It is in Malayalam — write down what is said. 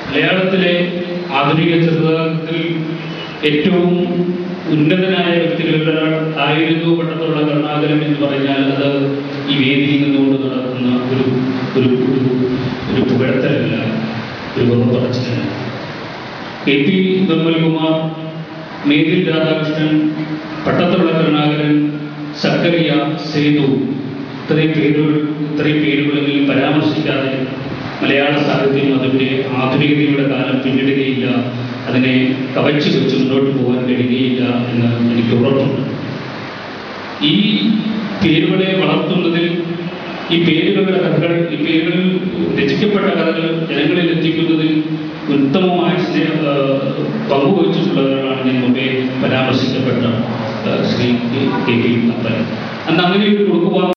മലയാളത്തിലെ ആധുനിക ചെറുതാകത്തിൽ ഏറ്റവും ഉന്നതനായ വ്യക്തികളിൽ ഒരാൾ ആയിരുന്നു പട്ടത്തുള്ള കരുണാകരൻ എന്ന് പറഞ്ഞാൽ അത് ഈ വേദിയിൽ നിന്നുകൊണ്ട് നടക്കുന്ന ഒരു ഒരു ഒരു ഒരു പുകഴ്ത്തലല്ല ഒരു പുറപ്പറച്ചിലല്ല കെ പി നിർമ്മൽകുമാർ മേതിൽ രാധാകൃഷ്ണൻ പട്ടത്തുള്ള കരുണാകരൻ സക്കറിയ സേതു ഇത്രയും പേരുകൾ ഇത്രയും പേരുകളിൽ പരാമർശിക്കാതെ മലയാള സാഹിത്യം അതിൻ്റെ ആധുനികതയുടെ കാലം പിന്നിടുകയില്ല അതിനെ കവച്ചു വെച്ച് മുന്നോട്ട് പോകാൻ കഴിയുകയില്ല എന്ന് എനിക്ക് ഉറപ്പുണ്ട് ഈ പേരുകളെ വളർത്തുന്നതിൽ ഈ പേരുകളുടെ കഥകൾ ഈ പേരുകളിൽ രചിക്കപ്പെട്ട കഥകൾ ജനങ്ങളിൽ എത്തിക്കുന്നതിൽ ഉത്തമമായ സ്നേഹ ആ, പങ്കുവഹിച്ചിട്ടുള്ളവരാണ് ഞാൻ മുമ്പേ പരാമർശിക്കപ്പെട്ട ആ, ശ്രീ കെ പി അപ്പൻ അന്ന് അങ്ങനെ ഒരു കൊടുക്കുവാൻ